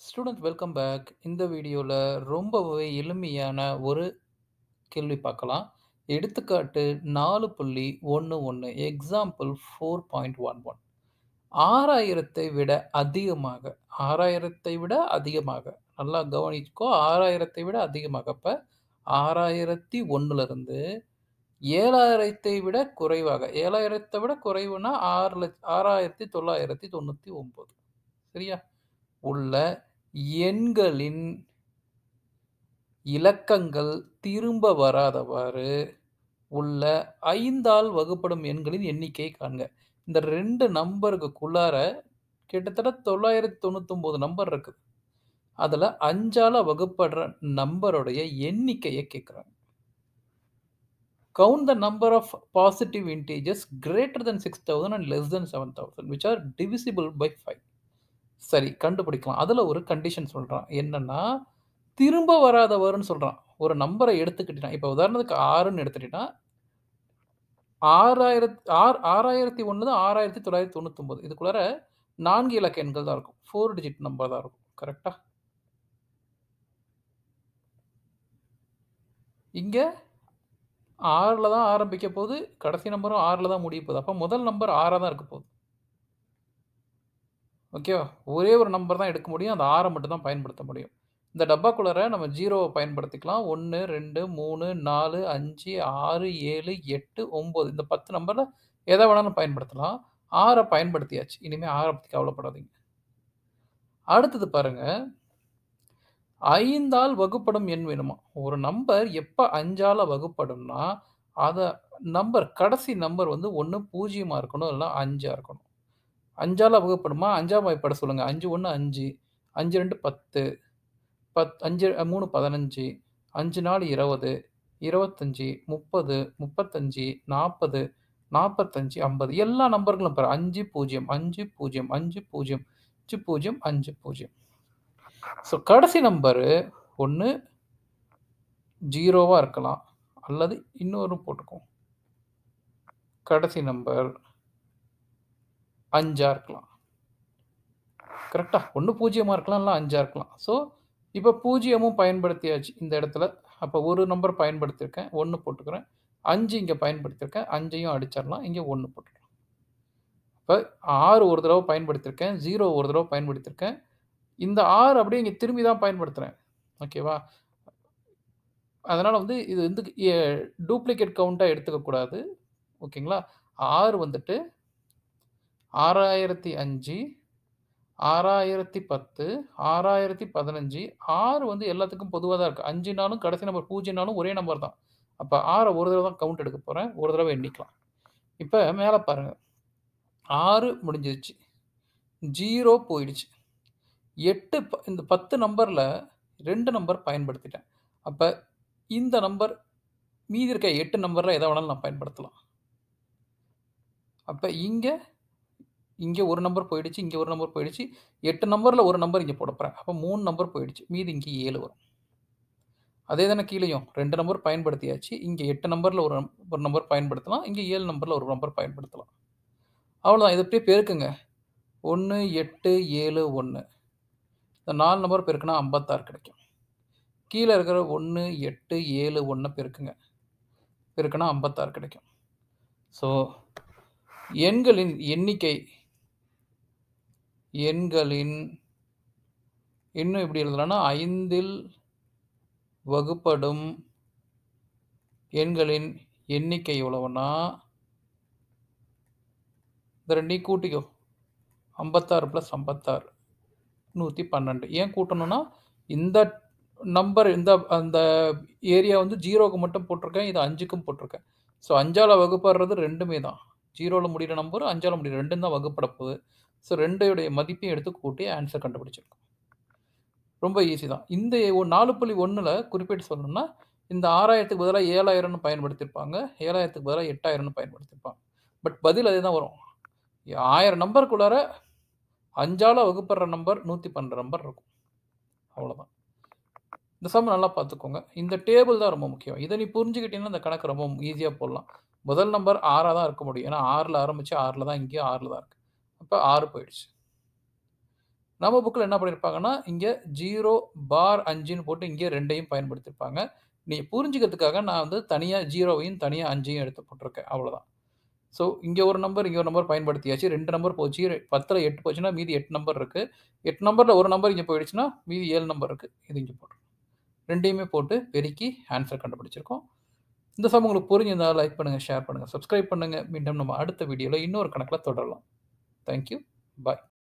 Students welcome back. இந்த வீடியோல ரொம்பவே எளிமையான ஒரு கேள்வி பார்க்கலாம். எடுத்துக்காட்டு 4.11 எக்ஸாம்பிள் 4.11 6000ஐ விட அதிகமாக 6000ஐ விட அதிகமாக நல்லா கவனிச்சுக்கோ 6000ஐ விட அதிகமாக. அப்ப 6001லிருந்து 7000ஐ விட குறைவாக 7000ஐ விட குறைவுனா 6 லட்ச 6999 சரியா? உள்ள எண்களின் இலக்கங்கள் திரும்ப வராதவாறு உள்ள 5ஆல் வகுப்படும் எண்களின் எண்ணிக்கையை காண்க. இந்த 2 நம்பருக்குள்ளார கிட்டத்தட்ட 999 நம்பர் இருக்குது. அதுல 5ஆல வகுப்படுற நம்பருடைய எண்ணிக்கைய கேட்குறாங்க. Count the number of positive integers greater than 6000 and less than 7000 which are divisible by 5. சரி கண்டுபிடிக்கலாம். அதுல ஒரு கண்டிஷன் சொல்றான். என்னன்னா, திரும்ப வராதவாறுன்னு சொல்றான். ஒரு நம்பர எடுத்துக்கிட்டீன்னா, இப்ப உதாரணத்துக்கு 6ன்னு எடுத்துட்டீன்னா 6000 ஆர் 6001 தான் 6999 இதுக்குள்ளார 4 இலக்க எண்கள் தான் இருக்கும். 4 டிஜிட் நம்பர் தான் இருக்கும். கரெக்ட்டா? இங்க 6ல தான் ஆரம்பிக்க போகுது. கடைசி நம்பரும் 6ல தான் முடிய போகுது. அப்ப முதல் நம்பர் 6ஆ தான் இருக்க போகுது. ஓகேவா? ஒரே ஒரு நம்பர் தான் எடுக்க முடியும். அந்த 6 மட்டும் தான் பயன்படுத்த முடியும். இந்த டப்பாக்குள்ளார நம்ம 0வ பயன்படுத்திக்கலாம். 1, 2, 3, 4, 5, 6, 7, 8, 9 இந்த 10 நம்பர்ல எத வேணாலும் பயன்படுத்தலாம். 6 பயன்படுத்தியாச்சு. இனிமே 6 பத்தி கவலைப்படாதீங்க. அடுத்தது பாருங்க. 5ஆல் வகுப்படும் எண் வேணுமா? ஒரு நம்பர் எப்ப 5ஆல வகுப்படும்னா, அத நம்பர் கடைசி நம்பர் வந்து ஒண்ணு 0ஆ இருக்கணும். இல்லன்னா 5ஆ இருக்கணும். 5ஆல வகுப்படுமா? 5ஆ வகைப்பட சொல்லுங்க. 5 1 5 5 2 10 பத் 5 3 15 5 4 20 25 30 35 40 45 50 எல்லா நம்பர்களும் பாரு 5 0 5 0 5 0 5 0 5 0. ஸோ கடைசி நம்பரு ஒண்ணு 0வா இருக்கலாம். அல்லது இன்னொரு போட்டுக்குவோம். கடைசி நம்பர் 5ஆ இருக்கலாம். கரெக்ட்டா? ஒண்ணு 0ஆ இருக்கலாம். இல்ல 5ஆ இருக்கலாம். ஸோ இப்ப 0மும் பயன்படுத்தியாச்சு இந்த இடத்துல. அப்ப ஒரு நம்பர் பயன்படுத்தியிருக்கேன். 1 போட்டுக்கிறேன். 5 இங்க பயன்படுத்தியிருக்கேன். 5யும் அடிச்சிரலாம். இங்க 1 போட்டுக்கலாம். இப்ப 6 ஒரு தடவ பயன்படுத்தியிருக்கேன். 0 ஒரு தடவ பயன்படுத்தியிருக்கேன். இந்த 6 அப்படியே இங்க திரும்பி தான் பயன்படுத்துறேன். ஓகேவா? அதனால வந்து இது வந்து எ டூப்ளிகேட் கவுண்ட்டா எடுத்துக்க கூடாது. ஓகேங்களா? 6 வந்துட்டு 6005 6010 6015 6 வந்து எல்லாத்துக்கும் பொதுவா தான் இருக்கு. 5னாலும் கடைசி நம்பர் 0னாலும் ஒரே நம்பர் தான். அப்ப 6 ஒரு தடவ தான் கவுண்ட் எடுக்க போறேன். ஒரு தடவ எண்ணிக்கலாம். இப்ப மேல பாருங்க. 6 முடிஞ்சிருச்சு. 0 போயிடுச்சு. 8 ப இந்த 10 நம்பர்ல 2 நம்பர் பயன்படுத்திட்டேன். அப்ப இந்த நம்பர் மீதி இருக்க 8 நம்பர்ல எத வேணாலும் நான் பயன்படுத்தலாம். அப்ப இங்க இங்க ஒரு நம்பர் போயிடுச்சு. இங்க ஒரு நம்பர் போயிடுச்சு. 8 நம்பர்ல ஒரு நம்பர் இங்க போடப் போறேன். அப்ப 3 நம்பர் போயிடுச்சு. மீதி இங்க 7 வரும். அதே தானே கீழயும் 2 நம்பர் பயன்படுத்தியாச்சு. இங்க 8 நம்பர்ல ஒரு ஒரு நம்பர் பயன்படுத்தலாம். இங்க 7 நம்பர்ல ஒரு நம்பர் பயன்படுத்தலாம். அவ்வளோதான். இத அப்படியே பெருக்குங்க. 1 8 7 1 இந்த 4 நம்பர் பெருக்குனா 56 கிடைக்கும். கீழ இருக்கிற 1 8 7 1 பெருக்குங்க. பெருக்குனா 56 கிடைக்கும். ஸோ எண்களின் எண்ணிக்கை எண்களின் இன்னும் எப்படி எழுதலாம்னா 5ல் வகுப்படும் எண்களின் எண்ணிக்கை எவ்வளவுன்னா இந்த 2யும் கூட்டிக்கோ. 56 பிளஸ் 56 112. ஏன் கூட்டணும்னா, இந்த நம்பர் இந்த அந்த ஏரியா வந்து 0க்கு மட்டும் போட்டிருக்கேன். இது 5க்கும் போட்டிருக்கேன். ஸோ 5ஆல வகுப்படுறது 2மே தான். 0ல முடியிற நம்பரும் 5ஆல முடியிற 2ம் தான் வகுப்பட போகுது. ஸோ 2யுடைய மதிப்பையும் எடுத்து கூட்டி ஆன்ஸர் கண்டுபிடிச்சிருக்கோம். ரொம்ப ஈஸி தான். இந்த 4.1ல குறிப்பிட்டு சொல்லணும்னா, இந்த 6000க்கு பதிலா 7000ன்னு பயன்படுத்தியிருப்பாங்க. 7000க்கு பதிலா 8000ன்னு பயன்படுத்தியிருப்பாங்க. பட் பதில் அதே தான் வரும். 1000 நம்பருக்குள்ளார 5ஆல வகுப்படுற நம்பர் 112 நம்பர் இருக்கும். அவ்வளோதான். இந்த சம் நல்லா பார்த்துக்கோங்க. இந்த டேபிள் தான் ரொம்ப முக்கியம். இத நீ புரிஞ்சுக்கிட்டீங்கன்னா, இந்த கணக்கு ரொம்ப ஈஸியா போடலாம். முதல் நம்பர் 6ஆ தான் இருக்க முடியும். ஏன்னா 6ல ஆரம்பிச்சு 6ல தான் இங்கேயும் 6ல தான் இருக்கு. அப்ப 6 போயிடுச்சு. நம்ம புக்ல என்ன பண்ணியிருப்பாங்கன்னா, இங்க 0 பார் 5ன்னு போட்டு இங்கே 2யும் பயன்படுத்தியிருப்பாங்க. நீங்க புரிஞ்சுக்கிறதுக்காக நான் வந்து தனியா 0வையும், தனியா 5யும் எடுத்து போட்டிருக்கேன். அவ்வளோதான். ஸோ இங்க ஒரு நம்பர், இங்க ஒரு நம்பர் பயன்படுத்தியாச்சு. 2 நம்பர் போச்சு. 10ல 8 போச்சுன்னா, மீதி 8 நம்பர் இருக்கு. 8 நம்பர்ல ஒரு நம்பர் இங்க போயிடுச்சுன்னா, மீதி 7 நம்பர் இருக்கு. இது இங்க போட்டுருக்கோம். 2யுமே போட்டு பெருக்கி ஆன்ஸர் கண்டுபிடிச்சிருக்கோம். இந்த சம் உங்களுக்கு புரிஞ்சிருந்தா லைக் பண்ணுங்க, ஷேர் பண்ணுங்க, சப்ஸ்கிரைப் பண்ணுங்க. மீண்டும் நம்ம அடுத்த வீடியோல இன்னொரு கணக்குல தொடரலாம். Thank you. பாய்.